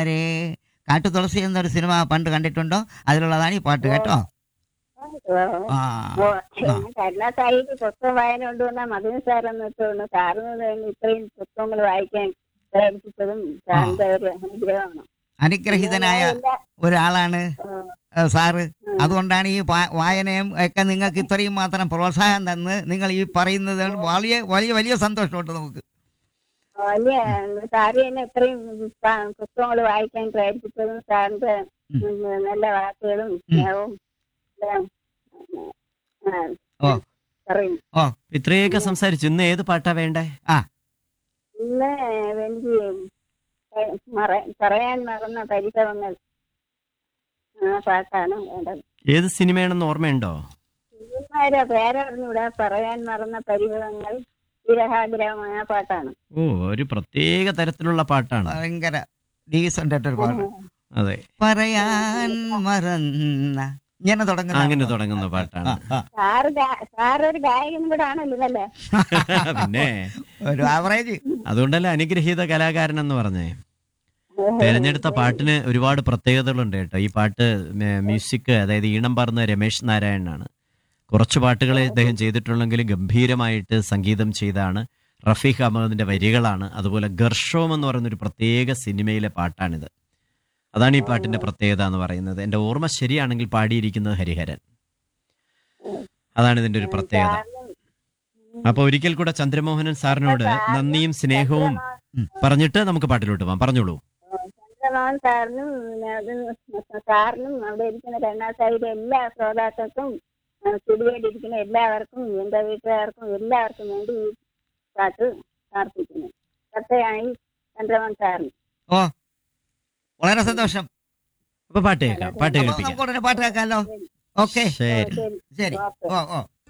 കൂട്ടുകാരെ കാട്ടുതുളസി എന്നൊരു സിനിമ പണ്ട് കണ്ടിട്ടുണ്ടോ അതിലുള്ളതാണ് ഈ പാട്ട് കേട്ടോ ആ ഓ, കരുണാസായിട്ട് പുസ്തകം വായന കൊണ്ടുവന്ന മധുര സാറെന്ന് വെച്ചോണ്ട് സാറിന് വേണ്ടി ഇത്രയും പുസ്തകങ്ങൾ വായിക്കാൻ പ്രേരിപ്പിച്ചതും സാറിന്റെ ഒരു അനുഗ്രഹമാണ് അനുഗ്രഹീതനായ എല്ലാ- ഒരാളാണ് ആ, ഏ, സാറ് അതുകൊണ്ടാണ് ഈ വാ- വായനയും ഒക്കെ നിങ്ങൾക്ക് ഇത്രയും മാത്രം പ്രോത്സാഹനം തന്ന് നിങ്ങൾ ഈ പറയുന്നത് വലിയ വലിയ വലിയ സന്തോഷമുണ്ട് നമുക്ക് വലിയ സാറ് തന്നെ ഇത്രയും പുസ്തകങ്ങൾ വായിക്കാൻ പ്രേരിപ്പിച്ചതും സാറിന്റെ ഉം. ഉം, നല്ല വാക്കുകളും സ്നേഹവും എല്ലാം, ആ, ഓ. പറയും ഓ ഇത്രയൊക്കെ സംസാരിച്ചു ഇന്ന് ഏത് പാട്ടാ വേണ്ടേ ഇന്ന് എനിക്ക് മറ- പറയാൻ മറന്ന പരിസരങ്ങൾ ആ പാട്ടാണ് വേണ്ടത് ഏത് സിനിമയാണെന്ന് ഓർമ്മയുണ്ടോ ഇവന്മാരെ പേരറിഞ്ഞൂടെ പറയാൻ മറന്ന പരിസരങ്ങൾ വിരഹാഗ്രഹമായ പാട്ടാണ് ഓ ഒരു പ്രത്യേക തരത്തിലുള്ള പാട്ടാണ് ഭയങ്കര ഡീസന്റ് ആയിട്ടൊരു പാട്ട് അതെ പറയാൻ മറന്ന ഇങ്ങനെ തുടങ്ങുന്ന അങ്ങനെ തുടങ്ങുന്ന പാട്ടാണ് ആ, ആ. സാറ് ഗാ- സാറ് ഒരു ഗായകനും കൂടെ ആണല്ലോ ഇതല്ലേ പിന്നെ ഒരു ആവറേജ് അതുകൊണ്ടല്ലേ അനുഗ്രഹീത കലാകാരൻ എന്ന് പറഞ്ഞേ തെരഞ്ഞെടുത്ത പാട്ടിന് ഒരുപാട് പ്രത്യേകതകളുണ്ട് കേട്ടോ ഈ പാട്ട് മേ- മ്യൂസിക് അതായത് ഈണം പറഞ്ഞ രമേശ് നാരായണനാണ് കുറച്ച് പാട്ടുകളെ ഇദ്ദേഹം ചെയ്തിട്ടുള്ളെങ്കിലും ഗംഭീരമായിട്ട് സംഗീതം ചെയ്താണ് റഫീഖ് അഹമ്മദിന്റെ വരികളാണ് അതുപോലെ ഗർഷോം എന്ന് പറയുന്ന ഒരു പ്രത്യേക സിനിമയിലെ പാട്ടാണിത് അതാണ് ഈ പാട്ടിന്റെ പ്രത്യേകത എന്ന് പറയുന്നത് എൻ്റെ ഓർമ്മ ശരിയാണെങ്കിൽ പാടിയിരിക്കുന്നത് ഹരിഹരൻ അതാണ് ഇതിന്റെ ഒരു പ്രത്യേകത അപ്പൊ ഒരിക്കൽ കൂടെ ചന്ദ്രമോഹനൻ സാറിനോട് നന്ദിയും സ്നേഹവും പറഞ്ഞിട്ട് നമുക്ക് പാട്ടിലോട്ട് പോകാം പറഞ്ഞോളൂ ചന്ദ്രമോഹൻ സാറിനും പിന്നെ അത് സാറിനും അവിടെ ഇരിക്കുന്ന രണ്ടാസായിലെ എല്ലാ ശ്രോതാക്കൾക്കും സ്റ്റുഡിയോയിലിരിക്കുന്ന എല്ലാവർക്കും എന്റെ വീട്ടുകാർക്കും എല്ലാവർക്കും വേണ്ടി ഈ പാട്ട് പ്രാർത്ഥിക്കുന്നു കത്തയായി ചന്ദ്രമോഹൻ സാറിന് ഓ വളരെ സന്തോഷം അപ്പൊ പാട്ട് കേൾക്കാം പാട്ട് അപ്പൊ കേൾപ്പിക്കാം നമുക്ക് ഉടനെ പാട്ട് കേൾക്കാമല്ലോ ഓക്കെ ശരി ശരി ശരി ഓക്കെ ഓ ഓ